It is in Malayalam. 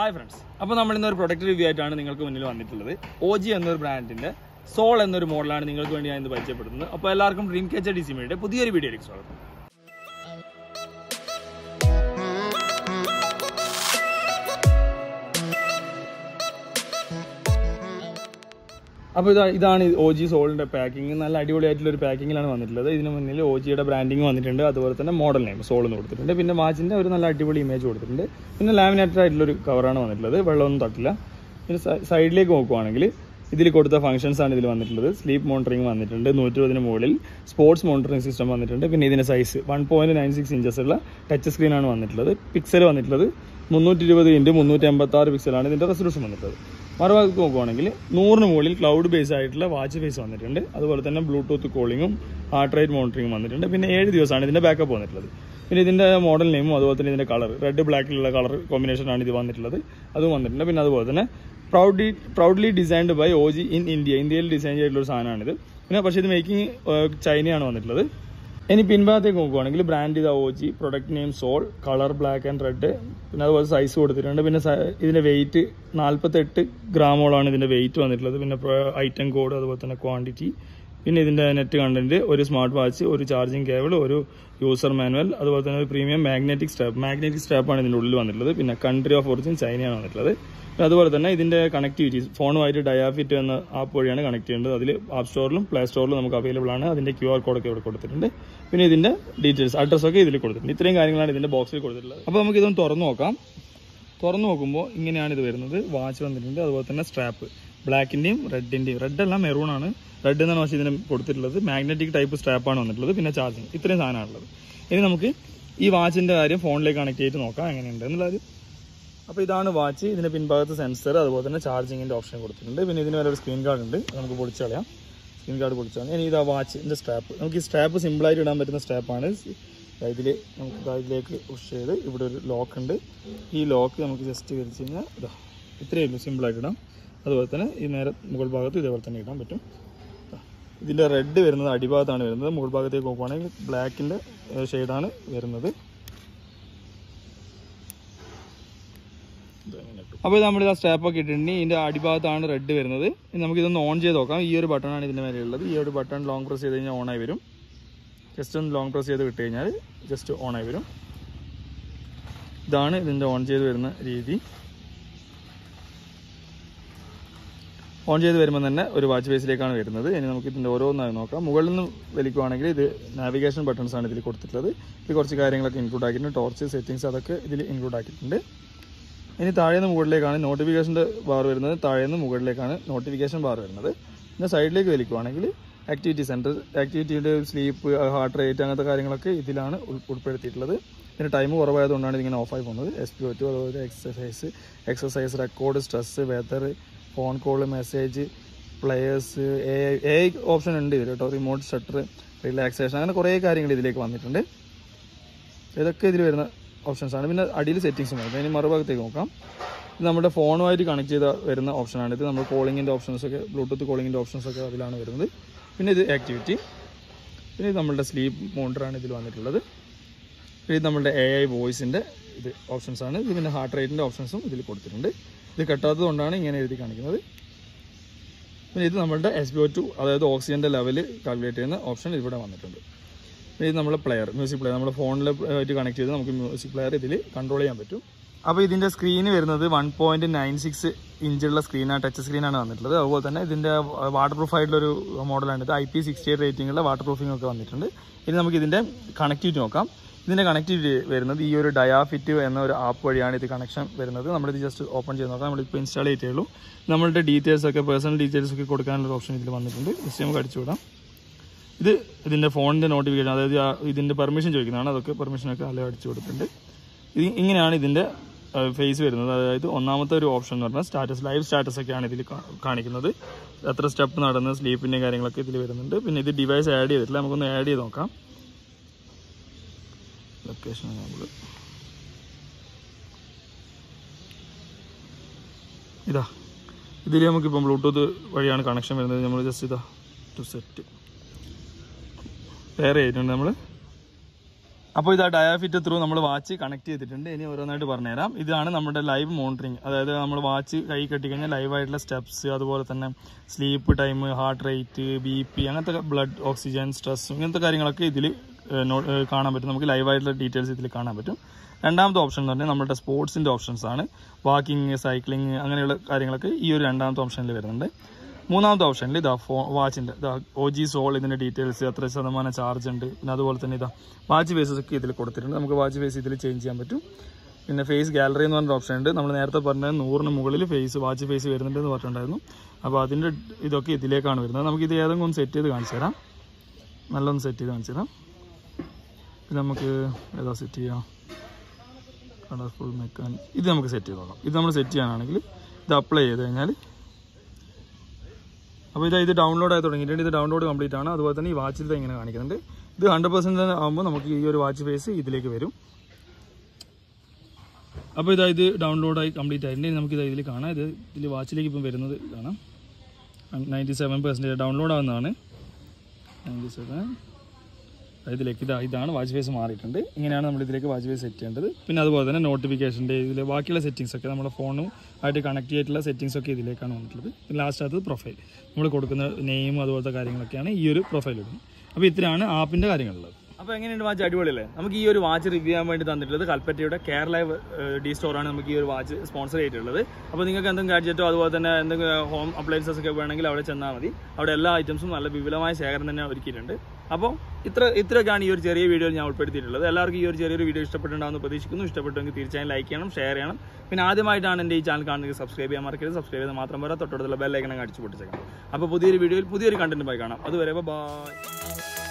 ഹായ് ഫ്രണ്ട്സ് അപ്പോൾ നമ്മൾ ഇന്ന് ഒരു പ്രൊഡക്റ്റ് റിവ്യൂ ആയിട്ടാണ് നിങ്ങൾക്ക് മുന്നിൽ വന്നിട്ടുള്ളത് ഒ ജി എന്നൊരു ബ്രാൻഡിന്റെ സോൾ എന്നൊരു മോഡലാണ് നിങ്ങൾക്ക് വേണ്ടി ഞാൻ ഇന്ന് പരിചയപ്പെടുന്നത് അപ്പോൾ എല്ലാവർക്കും ഡ്രീം കേച്ചർ ഡി സി മീഡിയയുടെ പുതിയൊരു വീഡിയോയിലേക്ക് സ്വാഗതം അപ്പോൾ ഇതാ ഇതാണ് ഒ ജി സോളിന്റെ പാക്കിംഗ് നല്ല അടിപൊളിയായിട്ടുള്ള ഒരു പാക്കിങ്ങിലാണ് വന്നിട്ടുള്ളത് ഇതിന് മുന്നിൽ ഒ ജിയുടെ ബ്രാൻഡിങ് വന്നിട്ടുണ്ട് അതുപോലെ തന്നെ മോഡൽ നെയിം സോൾ എന്ന് കൊടുത്തിട്ടുണ്ട് പിന്നെ വാച്ചിന്റെ ഒരു നല്ല അടിപൊളി ഇമേജ് കൊടുത്തിട്ടുണ്ട് പിന്നെ ലാമിനേറ്റഡ് ആയിട്ടുള്ള ഒരു കവറാണ് വന്നിട്ടുള്ളത് വെള്ളമൊന്നും തട്ടില്ല പിന്നെ സൈഡിലേക്ക് നോക്കുവാണെങ്കിൽ ഇതിൽ കൊടുത്ത ഫംഗ്ഷൻസ് ആണ് ഇതിൽ വന്നിട്ടുള്ളത് സ്ലീപ്പ് മോണിറ്ററിംഗ് വന്നിട്ടുണ്ട് നൂറ്റി ഇരുപതിന് മുകളിൽ സ്പോർട്സ് മോണിറ്ററിംഗ് സിസ്റ്റം വന്നിട്ടുണ്ട് പിന്നെ ഇതിന്റെ size one point nine six inches ഉള്ള ടച്ച് സ്ക്രീനാണ് വന്നിട്ടുള്ളത് പിക്സൽ വന്നിട്ടുള്ളത് മുന്നൂറ്റി ഇരുപത് ഇൻറ്റു മുന്നൂറ്റി എൺപത്തി ആറ് പിക്സലാണ് ഇതിന്റെ റെസൊല്യൂഷൻ വന്നിട്ടുള്ളത് മറുഭാഗത്ത് നോക്കുവാണെങ്കിൽ നൂറിന് മുകളിൽ ക്ലൗഡ് ബേസ് ആയിട്ടുള്ള വാച്ച് ഫേസ് വന്നിട്ടുണ്ട് അതുപോലെ തന്നെ ബ്ലൂടൂത്ത് കോളിങ്ങും ഹാർട്ട് റേറ്റ് മോണിറ്ററിംഗും വന്നിട്ടുണ്ട് പിന്നെ ഏഴ് ദിവസമാണ് ഇതിന്റെ ബാക്കപ്പ് വന്നിട്ടുള്ളത് പിന്നെ ഇതിന്റെ മോഡൽ നെയിമും അതുപോലെ തന്നെ ഇതിന്റെ കളർ റെഡ് ബ്ലാക്കിലുള്ള കളർ കോമ്പിനേഷൻ ആണ് ഇത് വന്നിട്ടുള്ളത് അതും വന്നിട്ടുണ്ട് പിന്നെ അതുപോലെ തന്നെ proudly proudly designed by O G in India ഇന്ത്യയിൽ ഡിസൈൻ ചെയ്തിട്ടുള്ള ഒരു സാധനമാണിത് പിന്നെ പക്ഷേ ഇത് മേക്കിംഗ് ചൈനയാണ് വന്നിട്ടുള്ളത് ഇനി പിൻഭാഗത്തേക്ക് നോക്കുവാണെങ്കിൽ ബ്രാൻഡ് ഇത് O G product name Soul colour black and red പിന്നെ അതുപോലെ സൈസ് കൊടുത്തിട്ടുണ്ട് പിന്നെ സ- ഇതിന്റെ വെയിറ്റ് നാൽപ്പത്തെട്ട് ഗ്രാമോളാണ് ഇതിന്റെ വെയിറ്റ് വന്നിട്ടുള്ളത് പിന്നെ ഐറ്റം കോഡ് അതുപോലെ തന്നെ ക്വാണ്ടിറ്റി പിന്നെ ഇതിന്റെ നെറ്റ് കണ്ടന്റ് ഒരു സ്മാർട്ട് വാച്ച് ഒരു ചാർജിങ് കേബിൾ ഒരു യൂസർ മാനുവൽ അതുപോലെ തന്നെ ഒരു പ്രീമിയം മാഗ്നറ്റിക് സ്റ്റാപ്പ് മാഗ്നറ്റിക് സ്റ്റാപ്പാണ് ഇതിന്റെ ഉള്ളിൽ വന്നിട്ടുള്ളത് പിന്നെ കൺട്രി ഓഫ് ഒറിജിൻ ചൈനയാണ് വന്നിട്ടുള്ളത് പിന്നെ അതുപോലെ തന്നെ ഇതിന്റെ കണക്ടിവിറ്റി ഫോണുമായിട്ട് ഡയാഫിറ്റ് എന്ന ആപ്പ് വഴിയാണ് കണക്ട് ചെയ്യേണ്ടത് അതിൽ ആപ്പ് സ്റ്റോറിലും പ്ലേ സ്റ്റോറിലും നമുക്ക് അവൈലബിൾ ആണ് അതിന്റെ ക്യു ആർ കോഡൊക്കെ ഇവിടെ കൊടുത്തിട്ടുണ്ട് പിന്നെ ഇതിന്റെ ഡീറ്റെയിൽസ് അഡ്രസ് ഒക്കെ ഇതിൽ കൊടുത്തിട്ടുണ്ട് ഇത്രയും കാര്യങ്ങളാണ് ഇതിന്റെ ബോക്സിൽ കൊടുത്തിട്ടുള്ളത് അപ്പോൾ നമുക്ക് ഇതൊന്ന് തുറന്നു നോക്കാം തുറന്നു നോക്കുമ്പോൾ ഇങ്ങനെയാണ് ഇത് വരുന്നത് വാച്ച് വന്നിട്ടുണ്ട് അതുപോലെ തന്നെ സ്ട്രാപ്പ് ബ്ലാക്കിന്റെയും റെഡിന്റെയും റെഡ് അല്ല മെറൂൺ ആണ് റെഡ് എന്നാണ് പക്ഷേ ഇതിന് കൊടുത്തിട്ടുള്ളത് മാഗ്നറ്റിക് ടൈപ്പ് സ്ട്രാപ്പാണ് വന്നിട്ടുള്ളത് പിന്നെ ചാർജിങ് ഇത്രയും സാധനമാണുള്ളത് ഇനി നമുക്ക് ഈ വാച്ചിന്റെ കാര്യം ഫോണിലേക്ക് കണക്ട് ചെയ്തിട്ട് നോക്കാം എങ്ങനെയുണ്ട് എന്നുള്ളത് അപ്പോൾ ഇതാണ് വാച്ച് ഇതിന്റെ പിൻഭാഗത്ത് സെൻസർ അതുപോലെ തന്നെ ചാർജിങ്ങിന്റെ ഓപ്ഷൻ കൊടുത്തിട്ടുണ്ട് പിന്നെ ഇതിന് വരെ ഒരു സ്ക്രീൻ ഗാർഡ് ഉണ്ട് അത് നമുക്ക് പൊളിച്ച് കളയാം സ്ക്രീൻ ഗാർഡ് പൊളിച്ചാണ് ഇനി ഇതാ വാച്ചിന്റെ സ്ട്രാപ്പ് നമുക്ക് ഈ സ്ട്രാപ്പ് സിമ്പിളായിട്ട് ഇടാൻ പറ്റുന്ന സ്ട്രാപ്പാണ് ഇതിൽ നമുക്ക് ദാ ഇതിലേക്ക് പുഷ് ചെയ്ത് ഇവിടെ ഒരു ലോക്ക് ഉണ്ട് ഈ ലോക്ക് നമുക്ക് ജസ്റ്റ് വലിച്ചു കഴിഞ്ഞാൽ ഇതാ ഇത്രയേ ഉള്ളൂ സിമ്പിളായിട്ട് ഇടാം അതുപോലെ തന്നെ ഈ നേരെ മുകൾ ഭാഗത്ത് ഇതേപോലെ തന്നെ ഇടാൻ പറ്റും ദാ. ഇതിന്റെ റെഡ് വരുന്നത് അടിഭാഗത്താണ് വരുന്നത് മുകൾ ഭാഗത്തേക്ക് നോക്കുവാണെങ്കിൽ ബ്ലാക്കിന്റെ ഷെയ്ഡാണ് വരുന്നത് അപ്പോൾ ഇത് നമ്മൾ ഇത് സ്റ്റാപ്പ് ഒക്കെ ഇട്ടിട്ടുണ്ട് ഇതിന്റെ അടിഭാഗത്താണ് റെഡ് വരുന്നത് ഇനി നമുക്ക് ഇതൊന്ന് ഓൺ ചെയ്ത് നോക്കാം ഈ ഒരു ബട്ടണാണ് ഇതിന്റെ മേലെ ഉള്ളത് ഈ ഒരു ബട്ടൺ ലോങ് പ്രസ് ചെയ്ത് കഴിഞ്ഞാൽ ഓൺ ആയി വരും ജസ്റ്റ് ഒന്ന് ലോങ് പ്രസ് ചെയ്ത് വിട്ട് കഴിഞ്ഞാൽ ജസ്റ്റ് ഓൺ ആയി വരും ഇതാണ് ഇതിന്റെ ഓൺ ചെയ്ത് വരുന്ന രീതി ഓൺ ചെയ്ത് വരുമ്പോൾ തന്നെ ഒരു വാച്ച് ഫേസിലേക്കാണ് വരുന്നത് ഇനി നമുക്ക് ഇതിൻ്റെ ഓരോന്നായി നോക്കാം മുകളിൽ നിന്ന് വലിക്കുവാണെങ്കിൽ ഇത് നാവിഗേഷൻ ബട്ടൺസ് ആണ് ഇതിൽ കൊടുത്തിട്ടുള്ളത് ഇത് കുറച്ച് കാര്യങ്ങളൊക്കെ ഇൻക്ലൂഡ് ആക്കിയിട്ടുണ്ട് ടോർച്ച് സെറ്റിങ്സ് അതൊക്കെ ഇതിൽ ഇൻക്ലൂഡ് ആക്കിയിട്ടുണ്ട് ഇനി താഴെ നിന്ന് മുകളിലേക്കാണ് നോട്ടിഫിക്കേഷൻ്റെ ബാർ വരുന്നത് താഴെ നിന്ന് മുകളിലേക്കാണ് നോട്ടിഫിക്കേഷൻ ബാർ വരുന്നത് പിന്നെ സൈഡിലേക്ക് വലിക്കുവാണെങ്കിൽ ആക്ടിവിറ്റി സെൻറ്റർ ആക്ടിവിറ്റിയുടെ സ്ലീപ്പ് ഹാർട്ട് റേറ്റ് അങ്ങനത്തെ കാര്യങ്ങളൊക്കെ ഇതിലാണ് ഉൾ- ഉൾപ്പെടുത്തിയിട്ടുള്ളത് പിന്നെ ടൈം കുറവായതുകൊണ്ടാണ് ഇതിങ്ങനെ ഓഫായി പോകുന്നത് എസ് പി ഒ ടു അതുപോലെ exercise exercise record stress weather phone call message players എ എ ഓപ്ഷൻ ഉണ്ട് ഇതിൽ കേട്ടോ റിമോട്ട് ഷട്ടർ റിലാക്സേഷൻ അങ്ങനെ കുറേ കാര്യങ്ങൾ ഇതിലേക്ക് വന്നിട്ടുണ്ട് ഇതൊക്കെ ഇതിൽ വരുന്ന ഓപ്ഷൻസ് ആണ് പിന്നെ അടിയിൽ സെറ്റിങ്സും വരും ഇനി മറുഭാഗത്തേക്ക് നോക്കാം ഇത് നമ്മുടെ ഫോണുമായിട്ട് കണക്ട് ചെയ്ത വരുന്ന ഓപ്ഷനാണ് ഇത് നമ്മൾ കോളിങ്ങിൻ്റെ ഓപ്ഷൻസ് ഒക്കെ ബ്ലൂടൂത്ത് കോളിങ്ങിൻ്റെ ഓപ്ഷൻസ് ഒക്കെ അതിലാണ് വരുന്നത് പിന്നെ ഇത് ആക്ടിവിറ്റി പിന്നെ ഇത് നമ്മളുടെ സ്ലീപ്പ് മോണിറ്ററാണ് ഇതിൽ വന്നിട്ടുള്ളത് പിന്നെ ഇത് നമ്മളുടെ എ ഐ വോയിസിൻ്റെ ഇത് ഓപ്ഷൻസ് ആണ് ഇത് പിന്നെ ഹാർട്ട് റേറ്റിൻ്റെ ഓപ്ഷൻസും ഇതിൽ കൊടുത്തിട്ടുണ്ട് ഇത് കെട്ടാത്തത് കൊണ്ടാണ് ഇങ്ങനെ എഴുതി കാണിക്കുന്നത് പിന്നെ ഇത് നമ്മളുടെ എസ് ബി ഒ ടു അതായത് ഓക്സിജൻ്റെ ലെവൽ കാൽക്കുലേറ്റ് ചെയ്യുന്ന ഓപ്ഷൻ ഇവിടെ വന്നിട്ടുണ്ട് പിന്നെ ഇത് നമ്മുടെ പ്ലെയർ മ്യൂസിക് പ്ലെയർ നമ്മുടെ ഫോണിൽ ആയിട്ട് കണക്ട് ചെയ്ത് നമുക്ക് മ്യൂസിക് പ്ലെയർ ഇതിൽ കൺട്രോൾ ചെയ്യാൻ പറ്റും അപ്പോൾ ഇതിൻ്റെ സ്ക്രീന് വരുന്നത് വൺ പോയിന്റ് നയൻ സിക്സ് ഇഞ്ചുള്ള സ്ക്രീനാണ് ടച്ച് സ്ക്രീനാണ് വന്നിട്ടുള്ളത് അതുപോലെ തന്നെ ഇതിൻ്റെ വാട്ടർ പ്രൂഫ് ആയിട്ടുള്ളൊരു മോഡലാണ് ഇത് ഐ പി സിക്സ്റ്റി എയ്റ്റ് റേറ്റിംഗുള്ള വാട്ടർ പ്രൂഫിംഗ് ഒക്കെ വന്നിട്ടുണ്ട് ഇനി നമുക്ക് ഇതിൻ്റെ കണക്ടിവിറ്റി നോക്കാം ഇതിൻ്റെ കണക്ടിവിറ്റി വരുന്നത് ഈ ഒരു ഡയാഫിറ്റ് എന്ന ഒരു ആപ്പ് വഴിയാണ് ഇത് കണക്ഷൻ വരുന്നത് നമ്മളിത് ജസ്റ്റ് ഓപ്പൺ ചെയ്ത് നോക്കാം നമ്മളിപ്പോൾ ഇൻസ്റ്റാൾ ചെയ്തേ ഉള്ളൂ നമ്മളുടെ ഡീറ്റെയിൽസ് ഒക്കെ പേഴ്സണൽ ഡീറ്റെയിൽസ് ഒക്കെ കൊടുക്കാനുള്ള ഓപ്ഷൻ ഇതിൽ വന്നിട്ടുണ്ട് ജസ്റ്റ് നമുക്ക് അടിച്ചു വിടാം ഇത് ഇതിന്റെ ഫോണിന്റെ നോട്ടിഫിക്കേഷൻ അതായത് ആ ഇതിന്റെ പെർമിഷൻ ചോദിക്കുന്നതാണ് അതൊക്കെ പെർമിഷനൊക്കെ അല്ല അടിച്ചു കൊടുത്തിട്ടുണ്ട് ഇത് ഇങ്ങനെയാണ് ഇതിന്റെ ഫേസ് വരുന്നത് അതായത് ഒന്നാമത്തെ ഒരു ഓപ്ഷൻ എന്ന് പറഞ്ഞാൽ സ്റ്റാറ്റസ് ലൈവ് സ്റ്റാറ്റസ് ഒക്കെയാണ് ഇതിൽ കാ- കാണിക്കുന്നത് എത്ര സ്റ്റെപ്പ് നടന്ന് സ്ലീപ്പിന്റെ കാര്യങ്ങളൊക്കെ ഇതിൽ വരുന്നുണ്ട് പിന്നെ ഇത് ഡിവൈസ് ആഡ് ചെയ്തിട്ടില്ല നമുക്കൊന്ന് ആഡ് ചെയ്ത് നോക്കാം ലൊക്കേഷൻ നമ്മൾ ഇതാ ഇതിൽ നമുക്കിപ്പം ബ്ലൂടൂത്ത് വഴിയാണ് കണക്ഷൻ വരുന്നത് നമ്മൾ ജസ്റ്റ് ഇതാ ടു സെറ്റ് വേറെ ചെയ്തിട്ടുണ്ട് നമ്മൾ അപ്പോൾ ഇത് ആ ഡയാഫിറ്റ് ത്രൂ നമ്മൾ വാച്ച് കണക്ട് ചെയ്തിട്ടുണ്ട് ഇനി ഓരോന്നായിട്ട് പറഞ്ഞുതരാം ഇതാണ് നമ്മുടെ ലൈവ് മോണിറ്ററിങ് അതായത് നമ്മൾ വാച്ച് കൈ കെട്ടിക്കഴിഞ്ഞാൽ ലൈവായിട്ടുള്ള സ്റ്റെപ്സ് അതുപോലെ തന്നെ sleep time heart rate B P അങ്ങനത്തെ ബ്ലഡ് ഓക്സിജൻ സ്ട്രെസ് ഇങ്ങനത്തെ കാര്യങ്ങളൊക്കെ ഇതിൽ കാണാൻ പറ്റും നമുക്ക് ലൈവായിട്ടുള്ള ഡീറ്റെയിൽസ് ഇതിൽ കാണാൻ പറ്റും രണ്ടാമത്തെ ഓപ്ഷൻ എന്ന് പറഞ്ഞാൽ നമ്മുടെ സ്പോർട്സിൻ്റെ ഓപ്ഷൻസ് ആണ് വാക്കിംഗ് സൈക്ലിംഗ് അങ്ങനെയുള്ള കാര്യങ്ങളൊക്കെ ഈ ഒരു രണ്ടാമത്തെ ഓപ്ഷനിൽ വരുന്നുണ്ട് മൂന്നാമത്തെ ഓപ്ഷനിൽ ഇതാ ഫോ വാച്ചിൻ്റെ ഇതാ ഒ ജി സോൾ ഇതിൻ്റെ ഡീറ്റെയിൽസ് എത്ര ശതമാനം ചാർജ് ഉണ്ട് പിന്നെ അതുപോലെ തന്നെ ഇതാ വാച്ച് ഫേസസ് ഒക്കെ ഇതിൽ കൊടുത്തിട്ടുണ്ട് നമുക്ക് വാച്ച് ഫേസ് ഇതിൽ ചേഞ്ച് ചെയ്യാൻ പറ്റും പിന്നെ ഫേസ് ഗാലറി എന്ന് പറഞ്ഞ ഓപ്ഷൻ ഉണ്ട് നമ്മൾ നേരത്തെ പറഞ്ഞ നൂറിന് മുകളിൽ ഫേസ് വാച്ച് ഫേസ് വരുന്നുണ്ടെന്ന് പറഞ്ഞിട്ടുണ്ടായിരുന്നു അപ്പോൾ അതിൻ്റെ ഇതൊക്കെ ഇതിലേക്കാണ് വരുന്നത് നമുക്ക് ഇത് ഏതെങ്കിലും ഒന്ന് സെറ്റ് ചെയ്ത് കാണിച്ചു തരാം നല്ലൊന്ന് സെറ്റ് ചെയ്ത് കാണിച്ചു തരാം ഇത് നമുക്ക് ഏതാ സെറ്റ് ചെയ്യാം കളർഫുൾ മെക്കാനിക് ഇത് നമുക്ക് സെറ്റ് ചെയ്ത് നോക്കാം ഇത് നമ്മൾ സെറ്റ് ചെയ്യാനാണെങ്കിൽ ഇത് അപ്ലൈ ചെയ്ത് കഴിഞ്ഞാൽ അപ്പോൾ ഇത് ഇത് ഡൗൺലോഡ് ആയി തുടങ്ങിയിട്ടുണ്ട് ഇത് ഡൗൺലോഡ് കംപ്ലീറ്റ് ആണ് അതുപോലെ തന്നെ ഈ വാച്ചിൽ ഇങ്ങനെ കാണിക്കുന്നുണ്ട് ഇത് ഹൺഡ്രഡ് പെർസെൻറ്റ് ആകുമ്പോൾ നമുക്ക് ഈ ഒരു വാച്ച് ഫേസ് ഇതിലേക്ക് വരും അപ്പോൾ ഇതാ ഇത് ഡൗൺലോഡ് ആയി കംപ്ലീറ്റ് ആയിട്ടുണ്ട് ഇനി നമുക്ക് ഇത് ഇതിൽ കാണാം ഇത് ഇതിൽ വാച്ചിലേക്ക് ഇപ്പം വരുന്നത് കാണാം നയൻറ്റി സെവൻ പെർസെൻറ്റേജ് ഡൗൺലോഡ് ആവുന്നതാണ് നയൻറ്റി സെവൻ ഇതിലേക്ക് ഇതാ ഇതാണ് വാച്ച് ഫേസ് മാറിയിട്ടുണ്ട് ഇങ്ങനെയാണ് നമ്മൾ ഇതിലേക്ക് വാച്ച് ഫേസ് സെറ്റ് ചെയ്യേണ്ടത് പിന്നെ അതുപോലെ തന്നെ നോട്ടിഫിക്കേഷൻ്റെ ഇതിൽ ബാക്കിയുള്ള സെറ്റിങ്സ് ഒക്കെ നമ്മുടെ ഫോണും ആയിട്ട് കണക്ട് ചെയ്തിട്ടുള്ള സെറ്റിങ്സ് ഒക്കെ ഇതിലേക്കാണ് വന്നിട്ടുള്ളത് ലാസ്റ്റ് അത് പ്രൊഫൈൽ നമ്മൾ കൊടുക്കുന്ന നെയിം അതുപോലത്തെ കാര്യങ്ങളൊക്കെയാണ് ഈ ഒരു പ്രൊഫൈൽ ഇടുന്നത് അപ്പോൾ ഇത്രയാണ് ആപ്പിൻ്റെ കാര്യങ്ങളുള്ളത് അപ്പോൾ എങ്ങനെയുണ്ട് വാച്ച് അടിപൊളിയല്ലേ നമുക്ക് ഈ ഒരു വാച്ച് റിവ്യൂ ചെയ്യാൻ വേണ്ടി തന്നിട്ടുള്ളത് കൽപ്പറ്റയുടെ കെയർ ലൈവ് ഡി സ്റ്റോറാണ് നമുക്ക് ഈ ഒരു വാച്ച് സ്പോൺസർ ചെയ്തിട്ടുള്ളത് അപ്പോൾ നിങ്ങൾക്ക് എന്തെങ്കിലും ഗാഡ്ജറ്റോ അതുപോലെ തന്നെ എന്തെങ്കിലും ഹോം അപ്ലയൻസസ് ഒക്കെ വേണമെങ്കിൽ അവിടെ ചെന്നാൽ മതി അവിടെ എല്ലാ ഐറ്റംസും നല്ല വിപുലമായ ശേഖരം തന്നെ ഒരുക്കിയിട്ടുണ്ട് അപ്പോൾ ഇത്ര ഇത്രയൊക്കെയാണ് ഈ ഒരു ചെറിയ വീഡിയോയിൽ ഞാൻ ഉൾപ്പെടുത്തിയിട്ടുള്ളത് എല്ലാവർക്കും ഈ ഒരു ചെറിയൊരു വീഡിയോ ഇഷ്ടപ്പെട്ടിട്ടുണ്ടാകുമെന്ന് പ്രതീക്ഷിക്കുന്നു ഇഷ്ടപ്പെട്ടെങ്കിൽ തീർച്ചയായും ലൈക്ക് ചെയ്യണം ഷെയർ ചെയ്യണം പിന്നെ ആദ്യമായിട്ടാണ് എൻ്റെ ഈ ചാനൽ കാണുന്നത് സബ്സ്ക്രൈബ് ചെയ്യാൻ മറക്കരുത് സബ്സ്ക്രൈബ് ചെയ്താൽ മാത്രം പോരാ തൊട്ടടുത്തുള്ള ബെല്ലൈക്കണം അടിച്ചു പൊട്ടിച്ചേക്കണം അപ്പോൾ പുതിയൊരു വീഡിയോയിൽ പുതിയൊരു കണ്ടന്റുമായി കാണാം അതുവരെ ബൈ